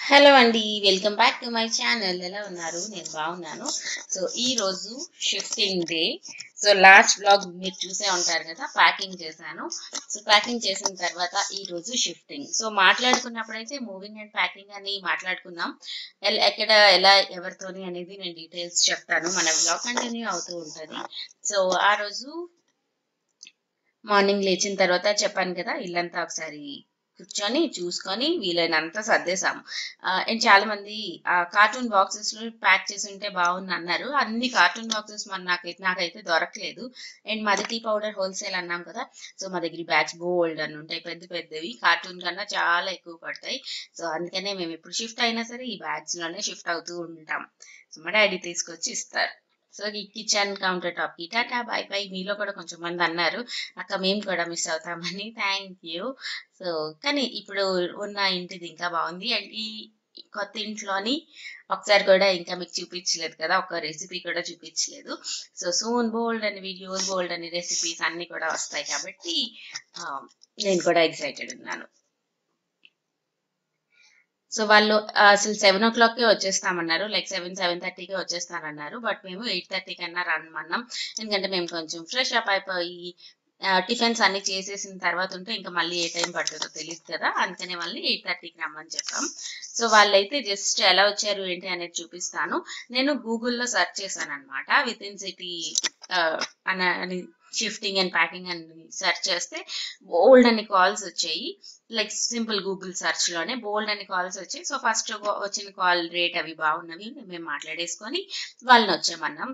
Hello అండి welcome back to my channel ఎలా ఉన్నారు నేను బాగున్నాను సో ఈ రోజు shifting day so last blog మీరు చూసే ఉంటారు కదా ప్యాకింగ్ చేశాను సో ప్యాకింగ్ చేసిన తర్వాత ఈ రోజు షిఫ్టింగ్ సో మాట్లాడుకున్నప్పుడైతే మూవింగ్ అండ్ ప్యాకింగ్ అని మాట్లాడుకున్నాం ఎల్- ఎక్కడ ఎలా ఎవరితోని అనేది నేను డీటెయిల్స్ చెప్తాను మన బ్లాగ్ కంటిన్యూ అవుతూ ఉంటుంది సో ఆ రోజు మార్నింగ్ లేచిన తర్వాత చెప్పాను కదా ఇల్లంతా ఒకసారి కూర్చొని చూసుకొని వీలైనంత సర్దేశాము ఆ, అండ్ చాలా మంది కార్టూన్ బాక్సెస్ లో ప్యాక్ చేసి ఉంటే బాగుంది అన్నారు అన్ని కార్టూన్ బాక్సెస్ మన నాకైతే నాకైతే దొరకలేదు అండ్ మాది టీ పౌడర్ హోల్సేల్ అన్నాం కదా సో మా దగ్గర బ్యాగ్స్ బోల్డ్ అని ఉంటాయి పెద్ద పెద్దవి కార్టూన్ కన్నా చాలా ఎక్కువ పడతాయి సో అందుకనే మేము ఎప్పుడు షిఫ్ట్ అయినా సరే ఈ బ్యాగ్స్ లోనే షిఫ్ట్ అవుతూ ఉంటాం సో మా డాడీ తీసుకొచ్చి ఇస్తారు సో ఈ కిచెన్ కౌంటర్ టాప్ కి టాటా బై బై మీలో కూడా కొంచెం మంది అన్నారు అక్క మేము కూడా మిస్ అవుతామని థ్యాంక్ యూ సో కానీ ఇప్పుడు ఉన్న ఇంటిది ఇంకా బాగుంది అండ్ ఈ కొత్త ఇంట్లోని ఒకసారి కూడా ఇంకా మీకు చూపించలేదు కదా ఒక రెసిపీ కూడా చూపించలేదు సో సూన్ బోల్డ్ అని వీడియోస్ బోల్డ్ అని రెసిపీస్ అన్ని కూడా వస్తాయి కాబట్టి ఆ, నేను కూడా ఎక్సైటెడ్ ఉన్నాను సో వాళ్ళు ఆ, అసలు సెవెన్ ఓ క్లాక్కే వచ్చేస్తామన్నారు లైక్ సెవెన్ సెవెన్ థర్టీకే వచ్చేస్తానన్నారు బట్ మేము ఎయిట్ థర్టీ కన్నా రమ్మన్నాం ఎందుకంటే మేము కొంచెం ఫ్రెష్ అప్ అయిపోయి టిఫిన్స్ అన్ని చేసేసిన తర్వాత ఉంటే ఇంకా మళ్ళీ ఏ టైం పడుతుందో తెలియదు కదా అందుకనే మళ్ళీ ఎయిట్ థర్టీకి రమ్మని చెప్పాం సో వాళ్ళైతే జస్ట్ ఎలా వచ్చారు ఏంటి అనేది చూపిస్తాను నేను గూగుల్లో సెర్చ్ చేశాను అనమాట విత్ ఇన్ సిటీ అని షిఫ్టింగ్ అండ్ ప్యాకింగ్ అని సెర్చ్ చేస్తే బోల్డ్ అని కాల్స్ వచ్చాయి లైక్ సింపుల్ గూగుల్ సెర్చ్ లోనే బోల్డ్ అని కాల్స్ వచ్చాయి సో ఫస్ట్ వచ్చిన కాల్ రేట్ అవి బాగున్నవి మేము మాట్లాడేసుకొని వాళ్ళని వచ్చామన్నాం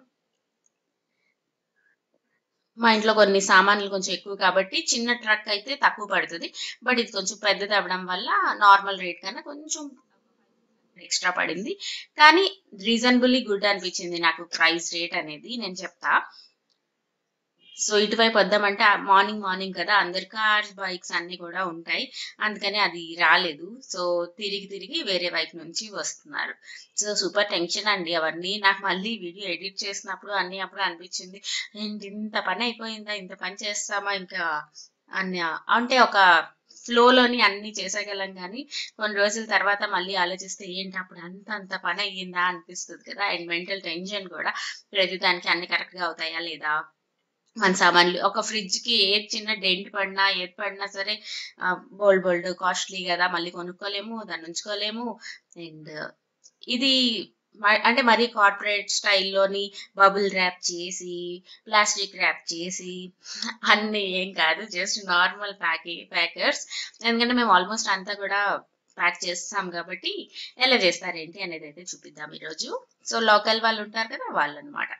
మా ఇంట్లో కొన్ని సామాన్లు కొంచెం ఎక్కువ కాబట్టి చిన్న ట్రక్ అయితే తక్కువ పడుతుంది బట్ ఇది కొంచెం పెద్దది అవ్వడం వల్ల నార్మల్ రేట్ కన్నా కొంచెం ఎక్స్ట్రా పడింది కానీ రీజనబుల్లీ గుడ్ అనిపించింది నాకు ప్రైస్ రేట్ అనేది నేను చెప్తా సో ఇటువైపు వద్దామంటే మార్నింగ్ మార్నింగ్ కదా అందరి కార్స్ బైక్స్ అన్ని కూడా ఉంటాయి అందుకని అది రాలేదు సో తిరిగి తిరిగి వేరే వైపు నుంచి వస్తున్నారు సో సూపర్ టెన్షన్ అండి అవన్నీ నాకు మళ్ళీ వీడియో ఎడిట్ చేసినప్పుడు అన్ని అప్పుడు అనిపించింది ఏంటి ఇంత పని అయిపోయిందా ఇంత పని చేస్తామా ఇంకా అన్ని అంటే ఒక ఫ్లోలోని అన్ని చేసేయగలం కానీ కొన్ని రోజుల తర్వాత మళ్ళీ ఆలోచిస్తే ఏంటి అప్పుడు అంత అంత పని అయ్యిందా అనిపిస్తుంది కదా అండ్ మెంటల్ టెన్షన్ కూడా ప్రతిదానికి అన్ని కరెక్ట్ గా అవుతాయా లేదా మన సామాన్లు ఒక ఫ్రిడ్జ్ కి ఏది చిన్న డెంట్ పడినా ఏది పడినా సరే బోల్డ్ బోల్డ్ కాస్ట్లీ కదా మళ్ళీ కొనుక్కోలేము దాన్ని ఉంచుకోలేము అండ్ ఇది మ- అంటే మరీ కార్పొరేట్ స్టైల్లోని బబుల్ ర్యాప్ చేసి ప్లాస్టిక్ ర్యాప్ చేసి అన్ని ఏం కాదు జస్ట్ నార్మల్ ప్యాకి ప్యాకర్స్ ఎందుకంటే మేము ఆల్మోస్ట్ అంతా కూడా ప్యాక్ చేస్తాం కాబట్టి ఎలా చేస్తారేంటి అనేది అయితే చూపిద్దాం ఈరోజు సో లోకల్ వాళ్ళు ఉంటారు కదా వాళ్ళు అనమాట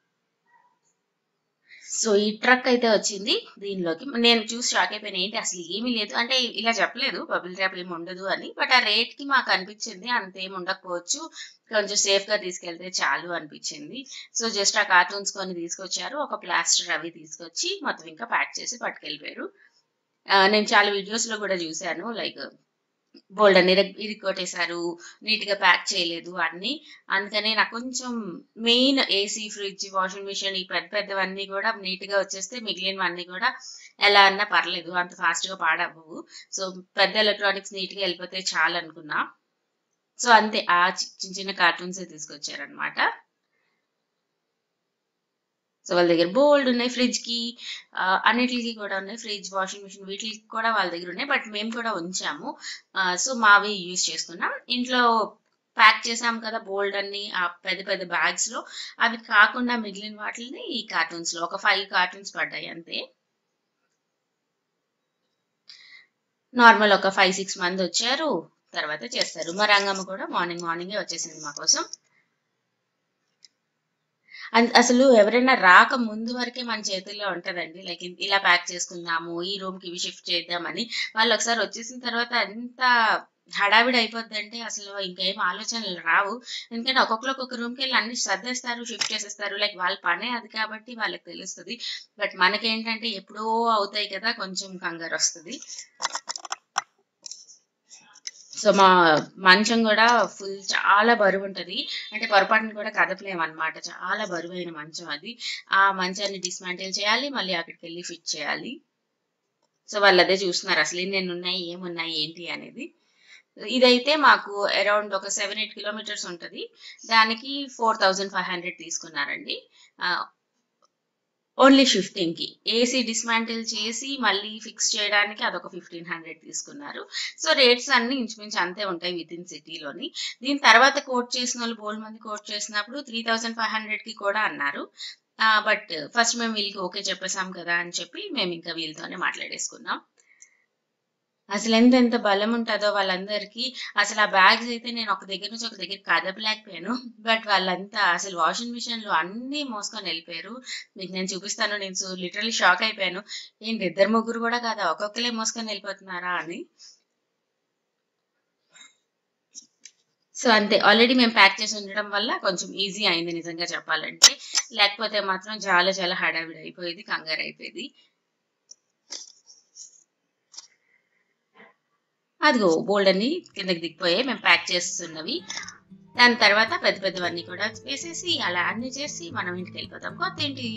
సో ఈ ట్రక్ అయితే వచ్చింది దీనిలోకి నేను చూసి షాక్ అయిపోయినా ఏంటి అసలు ఏమీ లేదు అంటే ఇలా చెప్పలేదు బబుల్ ర్యాప్ ఏమి ఉండదు అని బట్ ఆ రేట్ కి మాకు అనిపించింది అంతేం ఉండకపోవచ్చు కొంచెం సేఫ్ గా తీసుకెళ్తే చాలు అనిపించింది సో జస్ట్ ఆ కార్టూన్స్ కొన్ని తీసుకొచ్చారు ఒక ప్లాస్టర్ అవి తీసుకొచ్చి మొత్తం ఇంకా ప్యాక్ చేసి పట్టుకెళ్ళిపోయారు ఆ, నేను చాలా వీడియోస్ లో కూడా చూశాను లైక్ బోల్డ్ అని ఇరుక్కొట్టేశారు నీట్ గా ప్యాక్ చేయలేదు అన్ని అందుకనే నాకు కొంచెం main AC fridge washing machine ఈ పెద్ద పెద్దవన్నీ కూడా నీట్ గా వచ్చేస్తే మిగిలినవన్నీ కూడా ఎలా అన్నా పర్లేదు అంత ఫాస్ట్ గా పాడవ్వవు సో పెద్ద ఎలక్ట్రానిక్స్ నీట్ గా వెళ్ళిపోతే చాలు అనుకున్నా సో అంతే ఆ చి- చిన్న చిన్న కార్టూన్స్ తీసుకొచ్చారనమాట సో వాళ్ళ దగ్గర బోల్డ్ ఉన్నాయి ఫ్రిడ్జ్ కి ఆ, అన్నిటికి కూడా ఉన్నాయి ఫ్రిడ్జ్ వాషింగ్ మిషన్ వీటికి కూడా వాళ్ళ దగ్గర ఉన్నాయి బట్ మేము కూడా ఉంచాము ఆ, సో మావి యూజ్ చేస్తున్నాం ఇంట్లో ప్యాక్ చేసాం కదా బోల్డ్ అన్ని ఆ పెద్ద పెద్ద బ్యాగ్స్ లో అవి కాకుండా మిగిలిన వాటిని ఈ కార్టూన్స్ లో ఒక ఫైవ్ కార్టూన్స్ పడ్డాయి అంతే నార్మల్ ఒక ఫైవ్ సిక్స్ మంది వచ్చారు తర్వాత చేస్తారు మా రంగమ్మ కూడా మార్నింగ్ మార్నింగే వచ్చేసింది మా కోసం అన్- అసలు ఎవరైనా రాక ముందు వరకే మన చేతుల్లో ఉంటదండి లైక్ ఇలా ప్యాక్ చేసుకుందాము ఈ రూమ్ కి ఇవి షిఫ్ట్ చేద్దామని వాళ్ళు ఒకసారి వచ్చేసిన తర్వాత ఎంత హడావిడి అయిపోద్దంటే అసలు ఇంకేం ఆలోచనలు రావు ఎందుకంటే ఒక్కొక్కరు ఒక్కొక్క రూమ్కి వెళ్ళి అన్ని సర్దేస్తారు షిఫ్ట్ చేసేస్తారు లైక్ వాళ్ళ పనే అది కాబట్టి వాళ్ళకి తెలుస్తుంది బట్ మనకేంటంటే ఎప్పుడో అవుతాయి కదా కొంచెం కంగారు వస్తుంది సో మా మంచం కూడా ఫుల్ చాలా బరువు ఉంటది అంటే పొరపాటున కూడా కదపలేము అనమాట చాలా బరువైన మంచం అది ఆ మంచాన్ని డిస్మాంటిల్ చేయాలి మళ్ళీ అక్కడికి వెళ్ళి ఫిట్ చేయాలి సో వాళ్ళు అదే చూస్తున్నారు అసలు ఎన్ని ఉన్నాయి ఏమున్నాయి ఏంటి అనేది ఇదైతే మాకు అరౌండ్ ఒక సెవెన్ ఎయిట్ కిలోమీటర్స్ ఉంటుంది దానికి ఫోర్ థౌజండ్ ఫైవ్ హండ్రెడ్ తీసుకున్నారండి ఓన్లీ షిఫ్టింగ్ కి ఏసీ డిస్మాంటిల్ చేసి మళ్ళీ ఫిక్స్ చేయడానికి అదొక ఫిఫ్టీన్ హండ్రెడ్ తీసుకున్నారు సో రేట్స్ అన్ని ఇంచుమించు అంతే ఉంటాయి విత్ ఇన్ సిటీలోని దీని తర్వాత కోట్ చేసిన వాళ్ళు బోల్డ్ మంది కోట్ చేసినప్పుడు త్రీ థౌజండ్ ఫైవ్ హండ్రెడ్ కి కూడా అన్నారు బట్ ఫస్ట్ మేము వీళ్ళకి ఓకే చెప్పేసాం కదా అని చెప్పి మేము ఇంకా వీళ్ళతోనే మాట్లాడేసుకున్నాం అసలు ఎంత ఎంత బలం ఉంటుందో వాళ్ళందరికీ అసలు ఆ బ్యాగ్స్ అయితే నేను ఒక దగ్గర నుంచి ఒక దగ్గర కదపలేకపోయాను బట్ వాళ్ళంతా అసలు వాషింగ్ మిషన్ లో అన్ని మోసుకొని వెళ్ళిపోయారు మీకు నేను చూపిస్తాను నేను లిటరలీ షాక్ అయిపోయాను ఏంటి ఇద్దరు ముగ్గురు కూడా కాదా ఒక్కొక్కరే మోసుకొని వెళ్ళిపోతున్నారా అని సో అంతే ఆల్రెడీ మేము ప్యాక్ చేసి ఉండడం వల్ల కొంచెం ఈజీ అయింది నిజంగా చెప్పాలంటే లేకపోతే మాత్రం చాలా చాలా హడావిడి అయిపోయేది కంగారు అయిపోయేది అదిగో బోల్డ్ అన్ని కిందకి దిగిపోయాయి మేము ప్యాక్ చేస్తున్నవి దాని తర్వాత పెద్ద పెద్దవన్నీ కూడా వేసేసి అలా అన్ని చేసి మనం ఇంటికి వెళ్ళిపోతాం కొత్త ఏంటి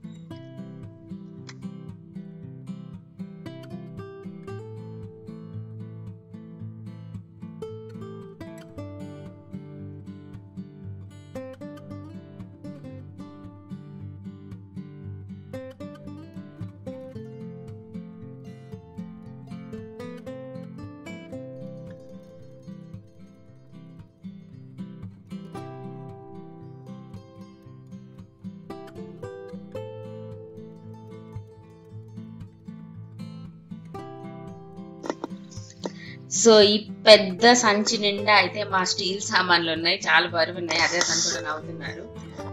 సో ఈ పెద్ద సంచి నిండా అయితే మా స్టీల్ సామాన్లు ఉన్నాయి చాలా బరువు ఉన్నాయి అదే తను కూడా నవ్వుతున్నారు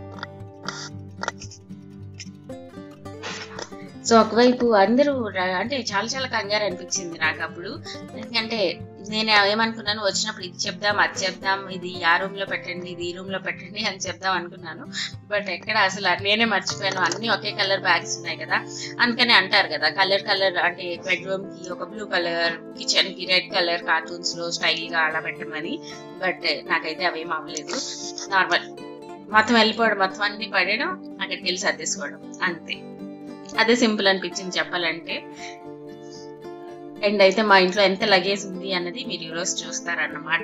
సో ఒకవైపు అందరూ ర- అంటే చాలా చాలా కంగారు అనిపించింది నాకు అప్పుడు ఎందుకంటే నేను ఏమనుకున్నాను వచ్చినప్పుడు ఇది చెప్దాం అది చెప్దాం ఇది ఆ రూమ్ లో పెట్టండి ఇది ఈ రూమ్ లో పెట్టండి అని చెప్దాం అనుకున్నాను బట్ ఎక్కడ అసలు నేనే మర్చిపోయాను అన్ని ఒకే కలర్ బ్యాగ్స్ ఉన్నాయి కదా అందుకని అంటారు కదా కలర్ కలర్ అంటే బెడ్రూమ్ కి ఒక బ్లూ కలర్ కిచెన్ కి రెడ్ కలర్ కార్టూన్స్ లో స్టైల్ గా అలా పెట్టమని బట్ నాకైతే అవేం అవ్వలేదు నార్మల్ మొత్తం వెళ్ళిపోవడం మొత్తం అన్ని పడేయడం అక్కడికి వెళ్ళి సర్దేసుకోవడం అంతే అదే సింపుల్ అనిపించింది చెప్పాలంటే అండ్ అయితే మా ఇంట్లో ఎంత లగేజ్ ఉంది అన్నది మీరు ఈరోజు చూస్తారన్నమాట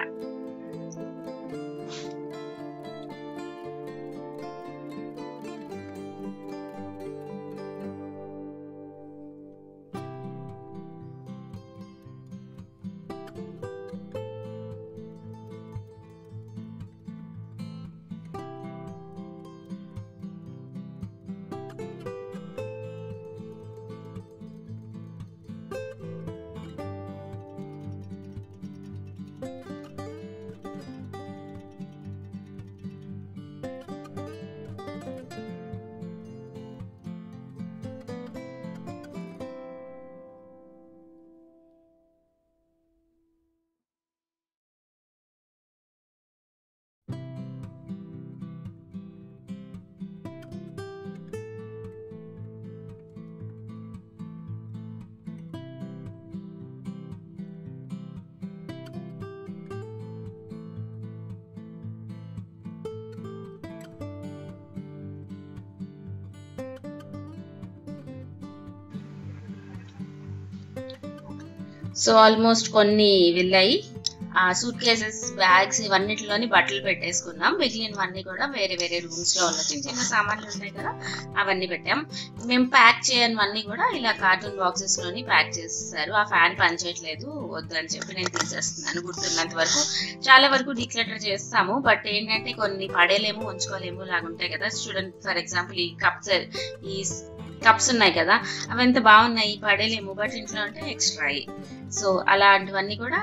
సో ఆల్మోస్ట్ కొన్ని వెళ్ళాయి ఆ సూట్ కేసెస్ బ్యాగ్స్ ఇవన్నిటిలోని బట్టలు పెట్టేసుకున్నాం మిగిలినవన్నీ కూడా వేరే వేరే రూమ్స్ లో ఉన్న చిన్న చిన్న సామాన్లు ఉంటాయి కదా అవన్నీ పెట్టాం మేము ప్యాక్ చేయనివన్నీ కూడా ఇలా కార్టూన్ బాక్సెస్ లోని ప్యాక్ చేస్తారు ఆ ఫ్యాన్ పనిచేయట్లేదు వద్దు అని చెప్పి నేను తీసేస్తున్నాను గుర్తున్నంత వరకు చాలా వరకు డిక్లటర్ చేస్తాము బట్ ఏంటంటే కొన్ని పడేలేము ఉంచుకోలేము లాగుంటాయి కదా చూడండి ఫర్ ఎగ్జాంపుల్ ఈ కప్స్ ఈ కప్స్ ఉన్నాయి కదా అవి ఎంత బాగున్నాయి పడేలేము బట్ ఇంట్లో ఉంటే ఎక్స్ట్రా సో అలాంటివన్నీ కూడా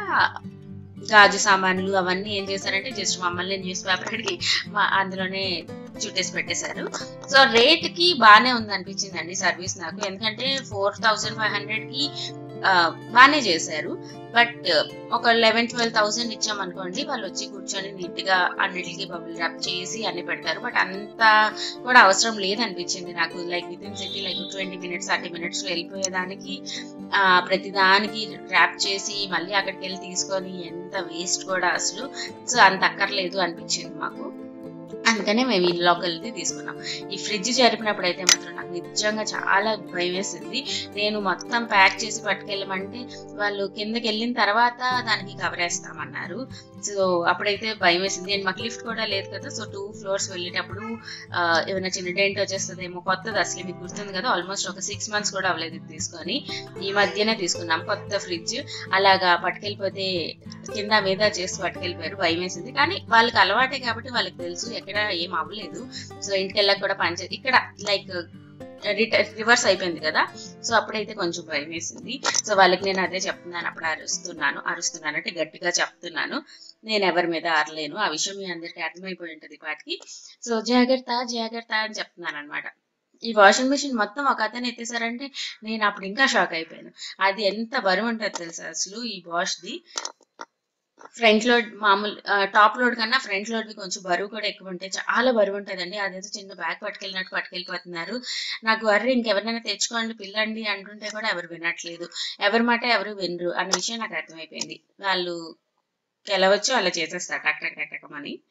గాజు సామాన్లు అవన్నీ ఏం చేశారంటే జస్ట్ మమ్మల్ని న్యూస్ పేపర్ కి మా అందులోనే చుట్టేసి పెట్టేశారు సో రేట్ కి బాగానే ఉంది అనిపించిందండి సర్వీస్ నాకు ఎందుకంటే ఫోర్ థౌసండ్ ఫైవ్ హండ్రెడ్ కి ఆ, బాగానే చేశారు బట్ ఒక లెవెన్ ట్వెల్వ్ థౌసండ్ ఇచ్చామనుకోండి వాళ్ళు వచ్చి కూర్చొని నీట్ గా అన్నిటికీ బబుల్ ర్యాప్ చేసి అన్ని పెడతారు బట్ అంత కూడా అవసరం లేదనిపించింది నాకు like within city like twenty minutes thirty minutes వెళ్ళిపోయేదానికి ఆ ప్రతి దానికి ర్యాప్ చేసి మళ్ళీ అక్కడికి వెళ్ళి తీసుకొని ఎంత వేస్ట్ కూడా అసలు సో అంత అక్కర్లేదు అనిపించింది మాకు అందుకనే మేము ఈ లోకల్ది తీసుకున్నాం ఈ ఫ్రిడ్జ్ జరిపినప్పుడు అయితే మాత్రం నాకు నిజంగా చాలా భయం వేసింది నేను మొత్తం ప్యాక్ చేసి పట్టుకెళ్ళమంటే వాళ్ళు కిందకి వెళ్ళిన తర్వాత దానికి కవర్ వేస్తామన్నారు సో అప్పుడైతే భయం వేసింది అండ్ మాకు లిఫ్ట్ కూడా లేదు కదా సో టూ ఫ్లోర్స్ వెళ్ళేటప్పుడు ఆ, ఏమైనా చిన్న డెంట్ వచ్చేస్తుందేమో కొత్తది అసలు మీకు గుర్తుంది కదా ఆల్మోస్ట్ ఒక సిక్స్ మంత్స్ కూడా అవ్వలేదు ఇది తీసుకొని ఈ మధ్యనే తీసుకున్నాం కొత్త ఫ్రిడ్జ్ అలాగా పట్టుకెళ్ళిపోతే కింద మీద చేసి పట్టుకెళ్ళిపోయారు భయం వేసింది కానీ వాళ్ళకి అలవాటే కాబట్టి వాళ్ళకి తెలుసు ఎక్కడ ఏం అవ్వలేదు సో ఇంటికి వెళ్ళక కూడా పంచ ఇక్కడ లైక్ రివర్స్ అయిపోయింది కదా సో అప్పుడైతే కొంచెం భయం వేసింది సో వాళ్ళకి నేను అదే చెప్తున్నాను అప్పుడు అరుస్తున్నాను అరుస్తున్నాను అంటే గట్టిగా చెప్తున్నాను నేను ఎవరి మీద అరలేను ఆ విషయం మీ అందరికీ అర్థమైపోయి ఉంటుంది వాటికి సో జాగ్రత్త జాగ్రత్త అని చెప్తున్నాను అనమాట ఈ వాషింగ్ మిషన్ మొత్తం ఒక అతను ఎత్తేసారంటే నేను అప్పుడు ఇంకా షాక్ అయిపోయాను అది ఎంత బరువు ఉంటుంది తెలుసా అసలు ఈ వాష్ది ఫ్రంట్ లోడ్ మామూలు టాప్ లోడ్ కన్నా ఫ్రంట్ లోడ్ కొంచెం బరువు కూడా ఎక్కువ ఉంటాయి చాలా బరువు ఉంటుందండి అదేదో చిన్న బ్యాగ్ పట్టుకెళ్ళినట్టు పట్టుకెళ్ళిపోతున్నారు నాకు వర్రి ఇంకెవరినైనా తెచ్చుకోండి పిల్లండి అంటుంటే కూడా ఎవరు వినట్లేదు ఎవరి మాట ఎవరు వినరు అన్న విషయం నాకు అర్థమైపోయింది వాళ్ళు గెలవచ్చు అలా చేసేస్తారు టక్ టక్ టక్ టక్ అని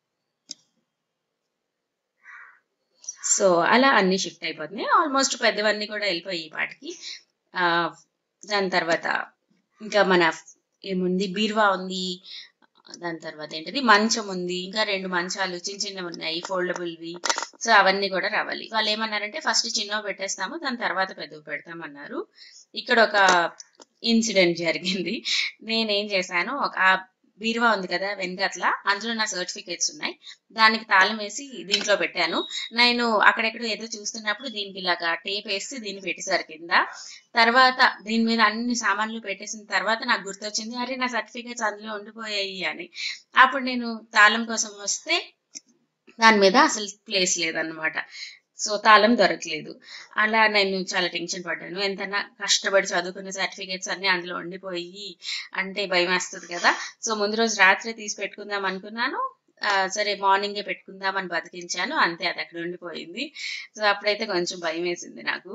సో అలా అన్ని షిఫ్ట్ అయిపోతున్నాయి ఆల్మోస్ట్ పెద్దవన్నీ కూడా వెళ్ళిపోయి ఈ పాటికి ఆ, దాని తర్వాత ఇంకా మన ఏముంది బీరువా ఉంది దాని తర్వాత ఏంటిది మంచం ఉంది ఇంకా రెండు మంచాలు చిన్న చిన్నవి ఉన్నాయి ఫోల్డబుల్వి సో అవన్నీ కూడా రావాలి వాళ్ళు ఏమన్నారంటే ఫస్ట్ చిన్నవి పెట్టేస్తాము దాని తర్వాత పెద్దవి పెడతామన్నారు ఇక్కడ ఒక ఇన్సిడెంట్ జరిగింది నేనేం చేశాను ఒక ఆ బీరువా ఉంది కదా వెనకట్ల అందులో నా సర్టిఫికేట్స్ ఉన్నాయి దానికి తాళం వేసి దీంట్లో పెట్టాను నేను అక్కడెక్కడ ఏదో చూస్తున్నప్పుడు దీనికి ఇలాగా టేప్ వేసి దీన్ని పెట్టేశారు కింద తర్వాత దీని మీద అన్ని సామాన్లు పెట్టేసిన తర్వాత నాకు గుర్తొచ్చింది అరే నా సర్టిఫికేట్స్ అందులో ఉండిపోయాయి అని అప్పుడు నేను తాళం కోసం వస్తే దాని మీద అసలు ప్లేస్ లేదన్నమాట సో తాళం దొరకలేదు అలా నేను చాలా టెన్షన్ పడ్డాను ఎంతైనా కష్టపడి చదువుకున్న సర్టిఫికేట్స్ అన్ని అందులో ఉండిపోయి అంటే భయం వేస్తుంది కదా సో ముందు రోజు రాత్రి తీసి పెట్టుకుందాం అనుకున్నాను ఆ, సరే మార్నింగే పెట్టుకుందాం అని బతికించాను అంతే అది అక్కడ ఉండిపోయింది సో అప్పుడైతే కొంచెం భయం వేసింది నాకు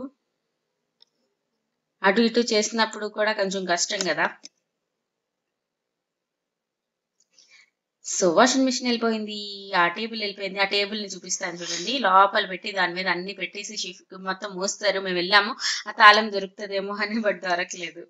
అటు ఇటు చేసినప్పుడు కూడా కొంచెం కష్టం కదా సో వాషింగ్ మిషన్ వెళ్ళిపోయింది ఆ టేబుల్ వెళ్ళిపోయింది ఆ టేబుల్ ని చూపిస్తాను చూడండి లోపల పెట్టి దాని మీద అన్ని పెట్టేసి షిఫ్ట్ మొత్తం మోస్తారు మేము వెళ్ళాము ఆ తాళం దొరుకుతుందేమో అని బట్ దొరకలేదు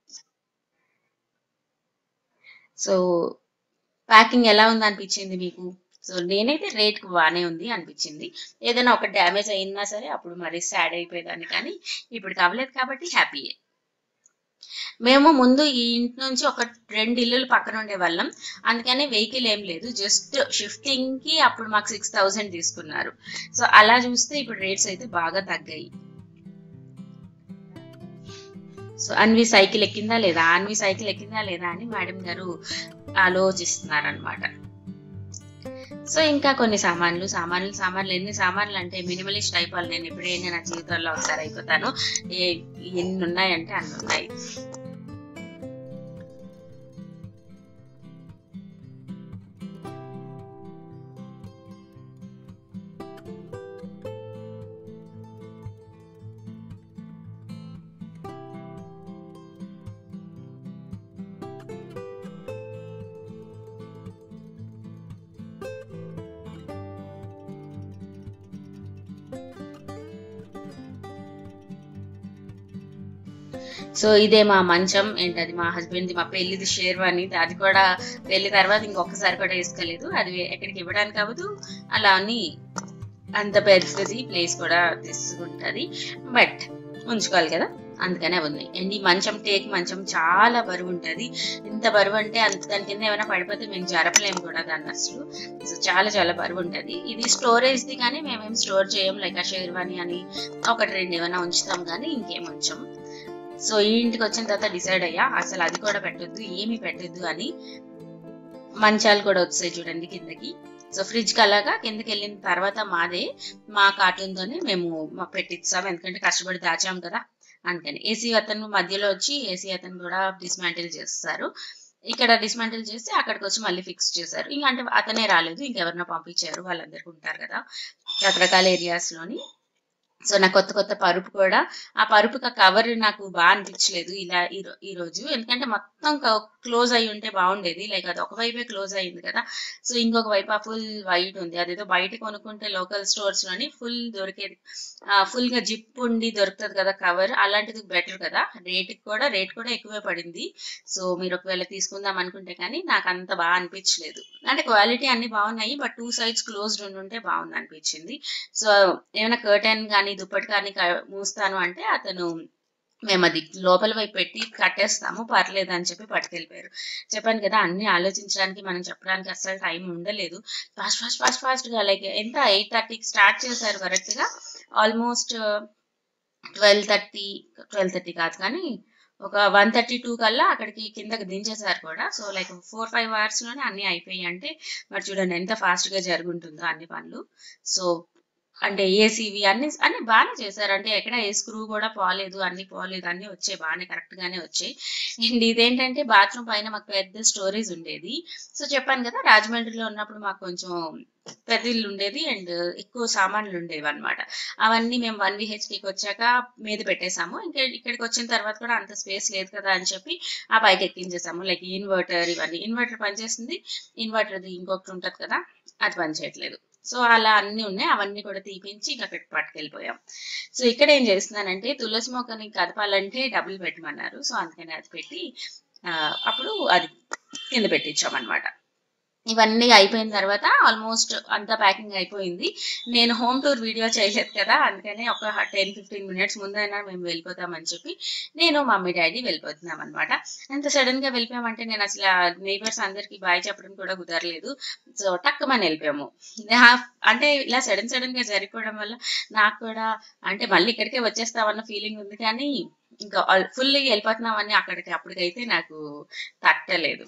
సో ప్యాకింగ్ ఎలా ఉంది అనిపించింది మీకు సో నేనైతే రేట్ బాగానే ఉంది అనిపించింది ఏదైనా ఒక డ్యామేజ్ అయినా సరే అప్పుడు మరి సాడ్ అయిపోయేదాన్ని కానీ ఇప్పుడు కావలేదు కాబట్టి హ్యాపీయే మేము ముందు ఈ ఇంటి నుంచి ఒక రెండు ఇల్లులు పక్కన ఉండేవాళ్ళం అందుకని వెహికల్ ఏం లేదు జస్ట్ షిఫ్టింగ్ కి అప్పుడు మాకు సిక్స్ థౌసండ్ తీసుకున్నారు సో అలా చూస్తే ఇప్పుడు రేట్స్ అయితే బాగా తగ్గాయి సో అన్వి సైకిల్ ఎక్కిందా లేదా అన్వి సైకిల్ ఎక్కిందా లేదా అని మేడం గారు ఆలోచిస్తున్నారు అనమాట సో ఇంకా కొన్ని సామాన్లు సామాన్లు సామాన్లు ఎన్ని సామాన్లు అంటే మినిమలిస్ట్ అయిపోవాలి నేను ఎప్పుడైనా నా జీవితంలో ఒకసారి అయిపోతాను ఏ- ఎన్ని ఉన్నాయంటే అన్ని ఉన్నాయి సో ఇదే మా మంచం ఏంటది మా హస్బెండ్ది మా పెళ్లిది షేర్వాణి అది కూడా పెళ్లి తర్వాత ఇంకొకసారి కూడా వేసుకోలేదు అది ఎక్కడికి ఇవ్వడానికి అవ్వదు అలా అని అంత పెద్దది ప్లేస్ కూడా తీసుకుంటది బట్ ఉంచుకోవాలి కదా అందుకనే ఉంది అండ్ ఈ మంచం టేక్ మంచం చాలా బరువు ఉంటది ఎంత బరువు అంటే అంత దాని కింద ఏమైనా పడిపోతే మేము జరపలేము కూడా దాన్ని అసలు సో చాలా చాలా బరువు ఉంటది ఇది స్టోరేజ్ ది కానీ మేమేం స్టోర్ చేయం లైక్ ఆ షేర్వాణి అని ఒకటి రెండు ఏమైనా ఉంచుతాం కానీ ఇంకేం ఉంచం సో ఈ ఇంటికి వచ్చిన తర్వాత డిసైడ్ అయ్యా అసలు అది కూడా పెట్టొద్దు ఏమీ పెట్టొద్దు అని మంచాలు కూడా వచ్చాయి చూడండి కిందకి సో ఫ్రిడ్జ్ కి అలాగా కిందకి వెళ్ళిన తర్వాత మాదే మా కార్టూన్ తోనే మేము మా పెట్టిస్తాం ఎందుకంటే కష్టపడి దాచాం కదా అందుకని ఏసీ అతను మధ్యలో వచ్చి ఏసీ అతను కూడా డిస్మాంటిల్ చేస్తారు ఇక్కడ డిస్మాంటిల్ చేస్తే అక్కడికి వచ్చి మళ్ళీ ఫిక్స్ చేశారు ఇంకా అంటే అతనే రాలేదు ఇంకెవరినో పంపించారు వాళ్ళందరికీ ఉంటారు కదా రకరకాల ఏరియాస్ లోని సో నా కొత్త కొత్త పరుపు కూడా ఆ పరుపుకి ఆ కవర్ నాకు బాగా అనిపించలేదు ఇలా ఈ రో- ఈ రోజు ఎందుకంటే మొత్తం క్లోజ్ అయి ఉంటే బాగుండేది లైక్ అది ఒక వైపే క్లోజ్ అయింది కదా సో ఇంకొక వైపు ఫుల్ వైట్ ఉంది అదేదో బయట కొనుక్కుంటే లోకల్ స్టోర్స్ లోని ఫుల్ దొరికేది ఫుల్ గా జిప్ ఉండి దొరుకుతుంది కదా కవర్ అలాంటిది బెటర్ కదా రేట్ కూడా రేట్ కూడా ఎక్కువే పడింది సో మీరు ఒకవేళ తీసుకుందాం అనుకుంటే కానీ నాకు అంత బాగా అనిపించలేదు అంటే క్వాలిటీ అన్ని బాగున్నాయి బట్ టూ సైడ్స్ క్లోజ్డ్ ఉంటే బాగుంది అనిపించింది సో ఏమైనా కర్టెన్ కానీ దుప్పటి కానీ క- మూస్తాను అంటే అతను మేము అది లోపల వైపు పెట్టి కట్టేస్తాము పర్లేదు అని చెప్పి పట్టుకెళ్ళిపోయారు చెప్పాను కదా అన్ని ఆలోచించడానికి మనం చెప్పడానికి అస్సలు టైం ఉండలేదు ఫాస్ట్ ఫాస్ట్ ఫాస్ట్ ఫాస్ట్ గా లైక్ ఎంత ఎయిట్ థర్టీకి స్టార్ట్ చేశారు కరెక్ట్ గా almost twelve thirty twelve thirty కాదు కానీ ఒక వన్ థర్టీ టూ కల్లా అక్కడికి కిందకి దించేశారు కూడా so like four five hours లోనే అన్ని అయిపోయాయి అంటే మరి చూడండి ఎంత ఫాస్ట్ గా జరుగుంటుందో అన్ని పనులు సో అంటే ఏసీవి అన్ని అన్ని బాగానే చేశారు అంటే ఎక్కడ ఏ స్క్రూ కూడా పోలేదు అన్ని పోలేదు అన్ని వచ్చాయి బాగానే కరెక్ట్ గానే వచ్చాయి అండ్ ఇదేంటంటే బాత్రూమ్ పైన మాకు పెద్ద స్టోరేజ్ ఉండేది సో చెప్పాను కదా రాజమండ్రిలో ఉన్నప్పుడు మాకు కొంచెం పెద్ద ఇల్లు ఉండేది అండ్ ఎక్కువ సామాన్లు ఉండేవి అనమాట అవన్నీ మేము వన్ విహెచ్కేకి వచ్చాక మీద పెట్టేశాము ఇంకా ఇక్కడికి వచ్చిన తర్వాత కూడా అంత స్పేస్ లేదు కదా అని చెప్పి ఆ పైకి ఎక్కించేసాము లైక్ ఇన్వర్టర్ ఇవన్నీ ఇన్వర్టర్ పనిచేస్తుంది ఇన్వర్టర్ది ఇంకొకటి ఉంటుంది కదా అది పనిచేయట్లేదు సో అలా అన్ని ఉన్నాయి అవన్నీ కూడా తీపించి ఇంకా అక్కడికి పట్టుకెళ్ళిపోయాం సో ఇక్కడ ఏం చేస్తున్నానంటే తులసి మొక్కని కదపాలంటే డబ్బులు పెట్టమన్నారు సో అందుకని అది పెట్టి ఆ, అప్పుడు అది కింద పెట్టించాం అనమాట ఇవన్నీ అయిపోయిన తర్వాత ఆల్మోస్ట్ అంతా ప్యాకింగ్ అయిపోయింది నేను హోమ్ టూర్ వీడియో చేయలేదు కదా అందుకని ఒక టెన్ ఫిఫ్టీన్ మినిట్స్ ముందైనా మేము వెళ్ళిపోతామని చెప్పి నేను మమ్మీ డాడీ వెళ్ళిపోతున్నాం అనమాట అంత సడన్ గా వెళ్ళిపోయామంటే నేను అసలు నేబర్స్ అందరికి బాయ్ చెప్పడం కూడా కుదరలేదు సో టక్కుమని వెళ్ళిపోయాము నా- అంటే ఇలా సడన్ సడన్ గా జరిగిపోవడం వల్ల నాకు కూడా అంటే మళ్ళీ ఇక్కడికే వచ్చేస్తామన్న ఫీలింగ్ ఉంది కానీ ఇంకా ఫుల్ వెళ్ళిపోతున్నామని అక్కడికి అప్పటికైతే నాకు తట్టలేదు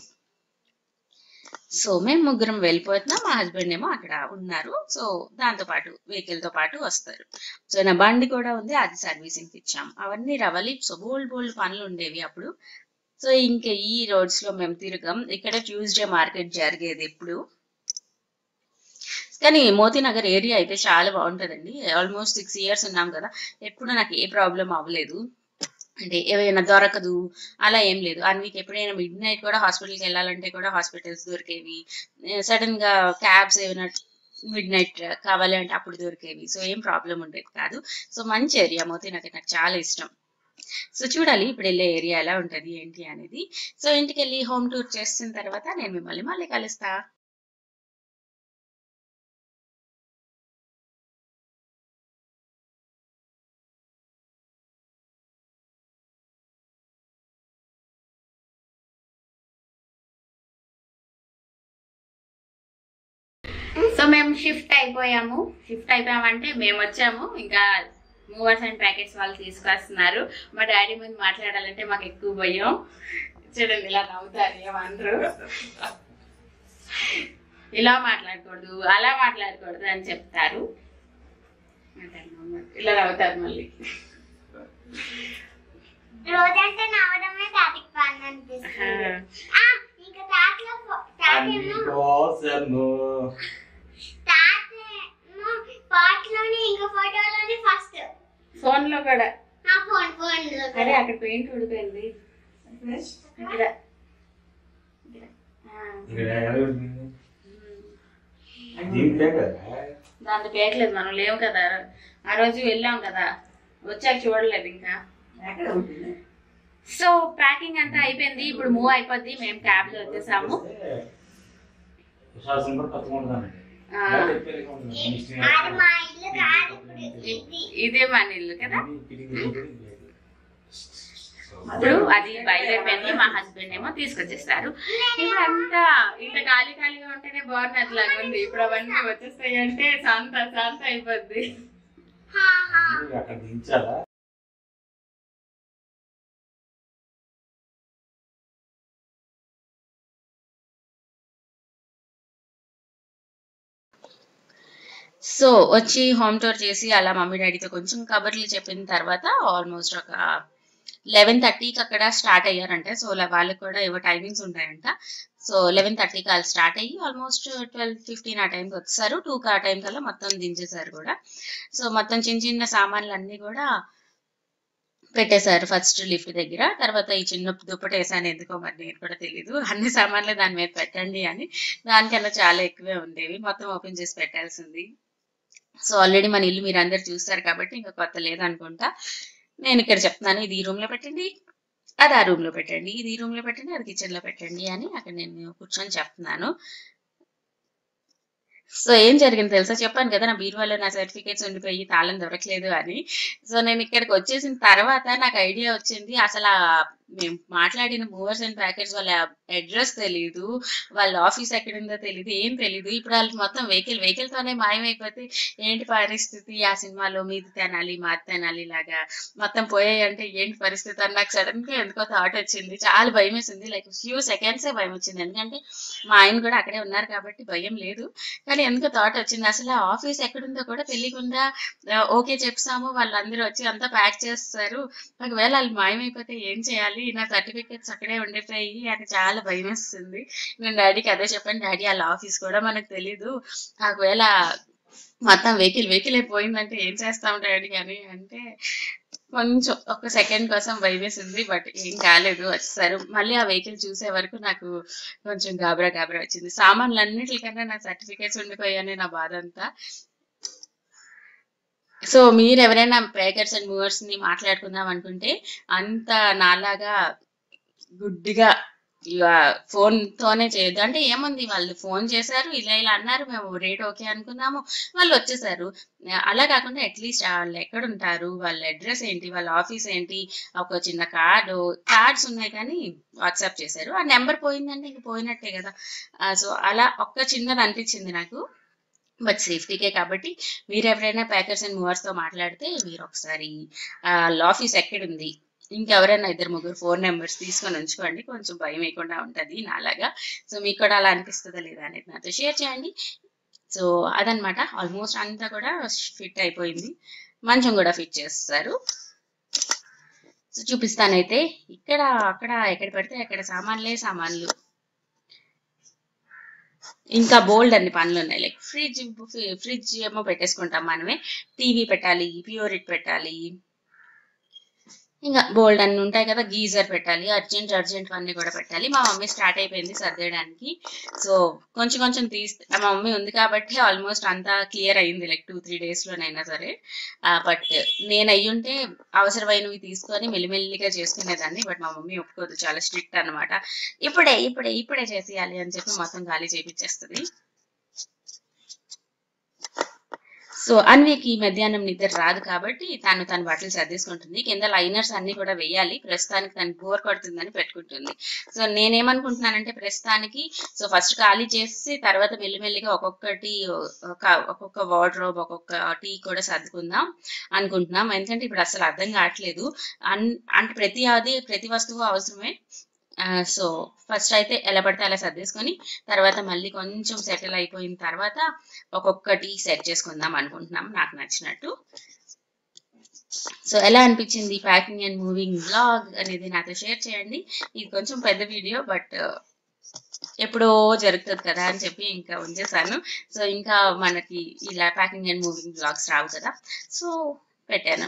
సో మేము ముగ్గురం వెళ్ళిపోతున్నాం మా హస్బెండ్ ఏమో అక్కడ ఉన్నారు సో దాంతో పాటు వెహికల్ తో పాటు వస్తారు సో నా బండి కూడా ఉంది అది సర్వీసింగ్ ఇచ్చాం అవన్నీ రవలి సో బోల్డ్ బోల్డ్ పనులు ఉండేవి అప్పుడు సో ఇంకా ఈ రోడ్స్ లో మేము తిరగం ఇక్కడ ట్యూస్డే మార్కెట్ జరిగేది ఎప్పుడు కానీ మోతీనగర్ ఏరియా అయితే చాలా బాగుంటదండి ఆల్మోస్ట్ సిక్స్ ఇయర్స్ ఉన్నాం కదా ఎప్పుడు నాకు ఏ ప్రాబ్లం అవ్వలేదు అంటే ఏమైనా దొరకదు అలా ఏం లేదు అన్వీక్ ఎప్పుడైనా మిడ్ నైట్ కూడా హాస్పిటల్కి వెళ్ళాలంటే కూడా హాస్పిటల్స్ దొరికేవి సడన్ గా క్యాబ్స్ ఏమైనా మిడ్ నైట్ కావాలి అంటే అప్పుడు దొరికేవి సో ఏం ప్రాబ్లం ఉండేది కాదు సో మంచి ఏరియా మోతి నాకు నాకు చాలా ఇష్టం సో చూడాలి ఇప్పుడు వెళ్ళే ఏరియా ఎలా ఉంటది ఏంటి అనేది సో ఇంటికి వెళ్ళి హోమ్ టూర్ చేసిన తర్వాత నేను మిమ్మల్ని మళ్ళీ కలుస్తా సో మేము షిఫ్ట్ అయిపోయాము షిఫ్ట్ అయిపోయామంటే మేము వచ్చాము ఇంకా మూవర్స్ అండ్ ప్యాకెట్స్ వాళ్ళు తీసుకొస్తున్నారు మా డాడీ ముందు మాట్లాడాలంటే మాకు ఎక్కువ భయం చూడండి ఇలా నవ్వుతారు ఏమంటారు ఇలా మాట్లాడకూడదు అలా మాట్లాడకూడదు అని చెప్తారు ఇలా నవ్వుతారు మళ్ళీ రోజంతా నవ్వడమే తాతకి పని అనిపిస్తుంది ఆ, ఇంకా తాతలో తాత ఏమో కోసము తాత ఏమో పాటలోని ఇంకా ఫోటోలోని ఫస్ట్ ఫోన్ లో కూడా నా ఫోన్ ఫోన్ లో అరే అక్కడ పెయింట్ ఉడిపోయింది ఇక్కడ ఇక్కడ. ఆ. ఇక్కడ ఎవరు? దీంట్లో కదా దాంతో పేయట్లేదు మనం లేవు కదా ఆ రోజు వెళ్ళాం కదా వచ్చాక చూడలేదు ఇంకా సో ప్యాకింగ్ అంతా అయిపోయింది ఇప్పుడు మూవ్ అయిపోద్ది మేము క్యాబ్ లో వచ్చేసాము విశ్వాసం కూడా కొత్తగా ఉంటుందండి ఆ, అది మా ఇల్లు కాదు ఇప్పుడు ఇది ఇదే మన ఇల్లు కదా ఇప్పుడు అది బయలుదేరిపోయింది మా హస్బెండ్ ఏమో తీసుకొచ్చేస్తారు ఇప్పుడు అంతా ఇంత ఖాళీ ఖాళీగా ఉంటేనే బాగున్నట్లాగా ఉంది ఇప్పుడు అవన్నీ వచ్చేస్తాయి అంటే శాంత శాంత అయిపోద్ది హా, హా. అక్కడ దించాలా సో వచ్చి హోమ్ టూర్ చేసి అలా మమ్మీ డాడీతో కొంచెం కబర్లు చెప్పిన తర్వాత ఆల్మోస్ట్ ఒక లెవెన్ థర్టీకి అక్కడ స్టార్ట్ అయ్యారంట సో వాళ్ళకి కూడా ఏవో టైమింగ్స్ ఉంటాయంట సో లెవెన్ థర్టీకి వాళ్ళు స్టార్ట్ అయ్యి ఆల్మోస్ట్ ట్వెల్వ్ ఫిఫ్టీన్ ఆ టైంకి వచ్చేసారు టూకి ఆ టైం కల్లా మొత్తం దించేశారు కూడా సో మొత్తం చిన్న చిన్న సామాన్లు అన్నీ కూడా పెట్టేశారు ఫస్ట్ లిఫ్ట్ దగ్గర తర్వాత ఈ చిన్న దుప్పటి వేసాను ఎందుకో మరి నేను కూడా తెలీదు అన్ని సామాన్లు దాని మీద పెట్టండి అని దానికన్నా చాలా ఎక్కువే ఉండేవి మొత్తం ఓపెన్ చేసి పెట్టాల్సింది సో ఆల్రెడీ మన ఇల్లు మీరు అందరు చూస్తారు కాబట్టి ఇంకా కొత్త లేదనుకుంటా నేను ఇక్కడ చెప్తున్నాను ఇది ఈ రూమ్ లో పెట్టండి అది ఆ రూమ్ లో పెట్టండి ఇది ఈ రూమ్ లో పెట్టండి అది కిచెన్ లో పెట్టండి అని అక్కడ నేను కూర్చొని చెప్తున్నాను సో ఏం జరిగింది తెలుసా చెప్పాను కదా నా బీరువాలో నా సర్టిఫికేట్స్ ఉండిపోయి తాళం దొరకలేదు అని సో నేను ఇక్కడికి వచ్చేసిన తర్వాత నాకు ఐడియా వచ్చింది అసలు ఆ మేము మాట్లాడిన మూవర్స్ అండ్ ప్యాకెట్స్ వాళ్ళ అడ్రస్ తెలియదు వాళ్ళ ఆఫీస్ ఎక్కడ ఉందో తెలియదు ఏం తెలియదు ఇప్పుడు వాళ్ళకి మొత్తం వెహికల్ వెహికల్ తోనే మాయమైపోతే ఏంటి పరిస్థితి ఆ సినిమాలో మీది తినాలి మాది తినాలి లాగా మొత్తం పోయాయి అంటే ఏంటి పరిస్థితి అని నాకు సడన్ గా ఎందుకో థాట్ వచ్చింది చాలా భయం వేసింది లైక్ ఫ్యూ సెకండ్సే భయం వచ్చింది ఎందుకంటే మా ఆయన కూడా అక్కడే ఉన్నారు కాబట్టి భయం లేదు కానీ ఎందుకో థాట్ వచ్చింది అసలు ఆ ఆఫీస్ ఎక్కడుందో కూడా తెలియకుండా ఓకే చెప్తాము వాళ్ళందరూ వచ్చి అంతా ప్యాక్ చేస్తారు ఒకవేళ వాళ్ళు మాయమైపోతే ఏం చేయాలి నా సర్టిఫికెట్స్ అక్కడే ఉండిపోయి అని చాలా భయం వేస్తుంది నేను డాడీకి అదే చెప్పాను డాడీ వాళ్ళ ఆఫీస్ కూడా మనకు తెలీదు ఒకవేళ మొత్తం వెహికల్ వెహికల్ అయిపోయిందంటే ఏం చేస్తాం డాడీ అని అంటే కొంచెం ఒక సెకండ్ కోసం భయం వేసింది బట్ ఏం కాలేదు వచ్చేసారు మళ్ళీ ఆ వెహికల్ చూసే వరకు నాకు కొంచెం గాబరా గాబరా వచ్చింది సామాన్లు అన్నిటికన్నా నా సర్టిఫికేట్స్ ఉండిపోయాయని నా బాధ అంతా సో మీరు ఎవరైనా పేకర్స్ అండ్ మూవర్స్ ని మాట్లాడుకుందాం అనుకుంటే అంత నాలాగా గుడ్డిగా ఇక ఫోన్ తోనే చేయొద్దు అంటే ఏముంది వాళ్ళు ఫోన్ చేశారు ఇలా ఇలా అన్నారు మేము రేట్ ఓకే అనుకున్నాము వాళ్ళు వచ్చేసారు అలా కాకుండా అట్లీస్ట్ వాళ్ళు ఎక్కడ ఉంటారు వాళ్ళ అడ్రస్ ఏంటి వాళ్ళ ఆఫీస్ ఏంటి ఒక చిన్న కార్డు కార్డ్స్ ఉన్నాయి కానీ వాట్సాప్ చేశారు ఆ నెంబర్ పోయిందంటే ఇంక పోయినట్టే కదా సో అలా ఒక్క చిన్నది అనిపించింది నాకు బట్ సేఫ్టీకే కాబట్టి మీరు ఎవరైనా ప్యాకర్స్ అండ్ మూవర్స్ తో మాట్లాడితే మీరు ఒకసారి వాళ్ళ ఆఫీస్ ఎక్కడుంది ఇంకెవరైనా ఇద్దరు ముగ్గురు ఫోన్ నెంబర్స్ తీసుకొని ఉంచుకోండి కొంచెం భయం వేయకుండా ఉంటది నాలాగా సో మీకు కూడా అలా అనిపిస్తుందా లేదా అనేది నాతో షేర్ చేయండి సో అదనమాట ఆల్మోస్ట్ అంతా కూడా ఫిట్ అయిపోయింది మంచం కూడా ఫిట్ చేస్తారు సో చూపిస్తానైతే ఇక్కడ అక్కడ ఎక్కడ పెడితే అక్కడ సామాన్లే సామాన్లు ఇంకా బోల్డ్ అన్ని పనులు ఉన్నాయి లైక్ ఫ్రిడ్జ్ ఫ్రిడ్జ్ ఏమో పెట్టేసుకుంటాం మనమే టీవీ పెట్టాలి ప్యూరిట్ పెట్టాలి ఇంకా బోల్డ్ అన్ని ఉంటాయి కదా గీజర్ పెట్టాలి అర్జెంట్ అర్జెంట్ అన్ని కూడా పెట్టాలి మా మమ్మీ స్టార్ట్ అయిపోయింది సర్దేయడానికి సో కొంచెం కొంచెం తీస్తే మా మమ్మీ ఉంది కాబట్టి ఆల్మోస్ట్ అంతా క్లియర్ అయ్యింది లైక్ టూ త్రీ డేస్ లోనైనా సరే బట్ నేను అయ్యుంటే అవసరమైనవి తీసుకొని మెల్లిమెల్లిగా చేసుకునేదాన్ని బట్ మా మమ్మీ ఒప్పుకోదు చాలా స్ట్రిక్ట్ అన్నమాట ఇప్పుడే ఇప్పుడే ఇప్పుడే చేసేయాలి అని చెప్పి మొత్తం ఖాళీ చేపించేస్తుంది సో అన్వికి మధ్యాహ్నం నిద్ర రాదు కాబట్టి తను తన బట్టలు సర్దేసుకుంటుంది కింద లైనర్స్ అన్ని కూడా వేయాలి ప్రస్తుతానికి తను బోర్ కొడుతుందని పెట్టుకుంటుంది సో నేనేమనుకుంటున్నానంటే ప్రస్తుతానికి సో ఫస్ట్ ఖాళీ చేసి తర్వాత మెల్లిమెల్లిగా ఒక్కొక్కటి ఒక ఒక్కొక్క వార్డ్రోబ్ ఒక్కొక్క టీ కూడా సర్దుకుందాం అనుకుంటున్నాం ఎందుకంటే ఇప్పుడు అసలు అర్థం కావట్లేదు అన్ అంటే ప్రతి అది ప్రతి వస్తువు అవసరమే సో ఫస్ట్ అయితే ఎలా పడితే అలా సర్దేసుకొని తర్వాత మళ్ళీ కొంచెం సెటిల్ అయిపోయిన తర్వాత ఒక్కొక్కటి సెట్ చేసుకుందాం అనుకుంటున్నాం నాకు నచ్చినట్టు సో ఎలా అనిపించింది ప్యాకింగ్ అండ్ మూవింగ్ బ్లాగ్ అనేది నాతో షేర్ చేయండి ఇది కొంచెం పెద్ద వీడియో బట్ ఎప్పుడో జరుగుతుంది కదా అని చెప్పి ఇంకా ఉంచేసాను సో ఇంకా మనకి ఇలా ప్యాకింగ్ అండ్ మూవింగ్ బ్లాగ్స్ రావు కదా సో పెట్టాను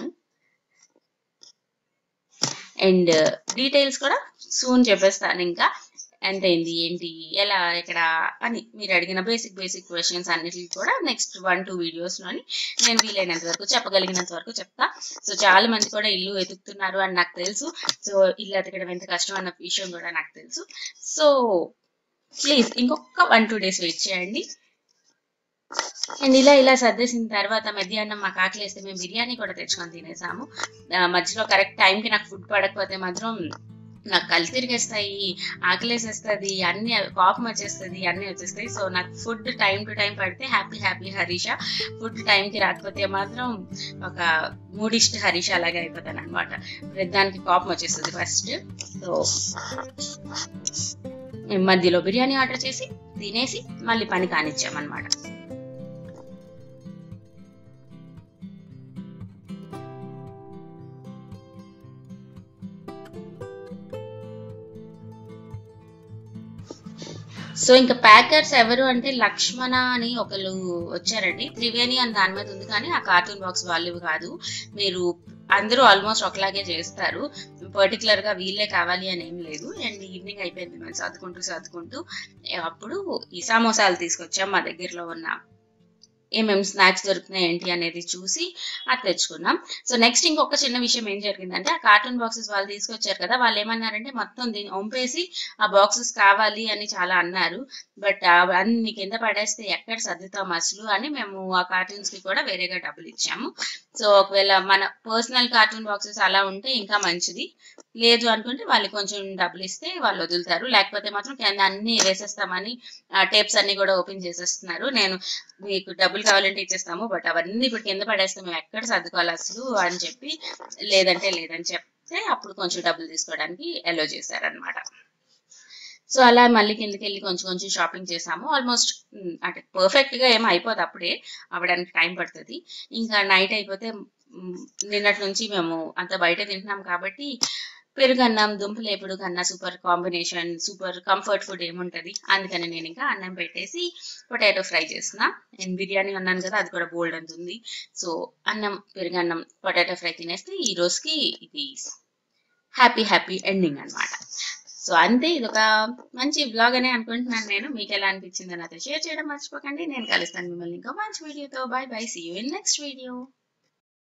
అండ్ డీటెయిల్స్ కూడా సూన్ చెప్పేస్తాను ఇంకా ఎంత అయింది ఏంటి ఎలా ఎక్కడ అని మీరు అడిగిన బేసిక్ బేసిక్ క్వశ్చన్స్ అన్నిటికి కూడా నెక్స్ట్ వన్ టూ వీడియోస్లోని నేను వీలైనంత వరకు చెప్పగలిగినంత వరకు చెప్తా సో చాలా మంది కూడా ఇల్లు వెతుకుతున్నారు అని నాకు తెలుసు సో ఇల్లు ఎతకడం ఎంత కష్టం అన్న విషయం కూడా నాకు తెలుసు సో ప్లీజ్ ఇంకొక వన్ టూ డేస్ వెయిట్ చేయండి అండ్ ఇలా ఇలా సర్దేసిన తర్వాత మధ్యాహ్నం మాకు ఆకలి వేస్తే మేము బిర్యానీ కూడా తెచ్చుకొని తినేసాము మధ్యలో కరెక్ట్ టైంకి నాకు ఫుడ్ పడకపోతే మాత్రం నాకు కళ్ళు తిరిగేస్తాయి ఆకలేసేస్తుంది అన్ని కోపం వచ్చేస్తుంది అన్ని వచ్చేస్తాయి సో నాకు ఫుడ్ టైం టు టైం పడితే హ్యాపీ హ్యాపీ హరీష ఫుడ్ టైంకి రాకపోతే మాత్రం ఒక మూడిష్ట హరీష అలాగే అయిపోతాను అనమాట దానికి కోపం వచ్చేస్తుంది ఫస్ట్ సో మధ్యలో బిర్యానీ ఆర్డర్ చేసి తినేసి మళ్ళీ పని కానిచ్చామన్నమాట సో ఇంకా ప్యాకర్స్ ఎవరు అంటే లక్ష్మణ అని ఒకరు వచ్చారండి త్రివేణి అని దాని మీద ఉంది కానీ ఆ కార్టూన్ బాక్స్ వాళ్ళు కాదు మీరు అందరూ ఆల్మోస్ట్ ఒకలాగే చేస్తారు పర్టికులర్ గా వీళ్ళే కావాలి అని ఏం లేదు అండ్ ఈవినింగ్ అయిపోయింది మేము చదువుకుంటూ చదువుకుంటూ అప్పుడు ఈ సమోసాలు తీసుకొచ్చాం మా దగ్గరలో ఉన్న ఏమేమి స్నాక్స్ దొరుకుతున్నాయి ఏంటి అనేది చూసి అది తెచ్చుకున్నాం సో నెక్స్ట్ ఇంకొక చిన్న విషయం ఏం జరిగిందంటే ఆ కార్టూన్ బాక్సెస్ వాళ్ళు తీసుకొచ్చారు కదా వాళ్ళు ఏమన్నారంటే మొత్తం దీన్ని ఒంపేసి ఆ బాక్సెస్ కావాలి అని చాలా అన్నారు బట్ అన్ని కింద పడేస్తే ఎక్కడ సర్దుతాం అసలు అని మేము ఆ కార్టూన్స్ కి కూడా వేరేగా డబ్బులు ఇచ్చాము సో ఒకవేళ మన పర్సనల్ కార్టూన్ బాక్సెస్ అలా ఉంటే ఇంకా మంచిది లేదు అనుకుంటే వాళ్ళు కొంచెం డబ్బులు ఇస్తే వాళ్ళు వదులుతారు లేకపోతే మాత్రం కింద అన్ని వేసేస్తామని టేప్స్ అన్ని కూడా ఓపెన్ చేసేస్తున్నారు నేను మీకు డబ్బులు కావాలంటే ఇచ్చేస్తాము బట్ అవన్నీ ఇప్పుడు కింద పడేస్తే మేము ఎక్కడ సర్దుకోవాలి అసలు అని చెప్పి లేదంటే లేదని చెప్తే అప్పుడు కొంచెం డబ్బులు తీసుకోవడానికి ఎలో చేశారనమాట సో అలా మళ్ళీ కిందకి వెళ్ళి కొంచెం కొంచెం షాపింగ్ చేసాము ఆల్మోస్ట్ అంటే పర్ఫెక్ట్ గా ఏం అయిపోదు అప్పుడే అవ్వడానికి టైం పడుతుంది ఇంకా నైట్ అయిపోతే మ్, నిన్నటి నుంచి మేము అంత బయట తింటున్నాం కాబట్టి పెరుగన్నం దుంపలేపుడు కన్నా super combination super comfort food ఏముంటది అందుకని నేను ఇంకా అన్నం పెట్టేసి పొటాటో ఫ్రై చేసిన నేను బిర్యానీ అన్నాను కదా అది కూడా బోల్డ్ అంత ఉంది సో అన్నం పెరుగన్నం పొటాటో ఫ్రై తినేస్తే ఈ రోజుకి ఇది హ్యాపీ హ్యాపీ ఎండింగ్ అన్నమాట సో అంతే ఇది ఒక మంచి బ్లాగ్ అనే అనుకుంటున్నాను నేను మీకు ఎలా అనిపించిందో నాతో షేర్ చేయడం మర్చిపోకండి నేను కలుస్తాను మిమ్మల్ని ఇంకో మంచి వీడియోతో bye bye see you in next video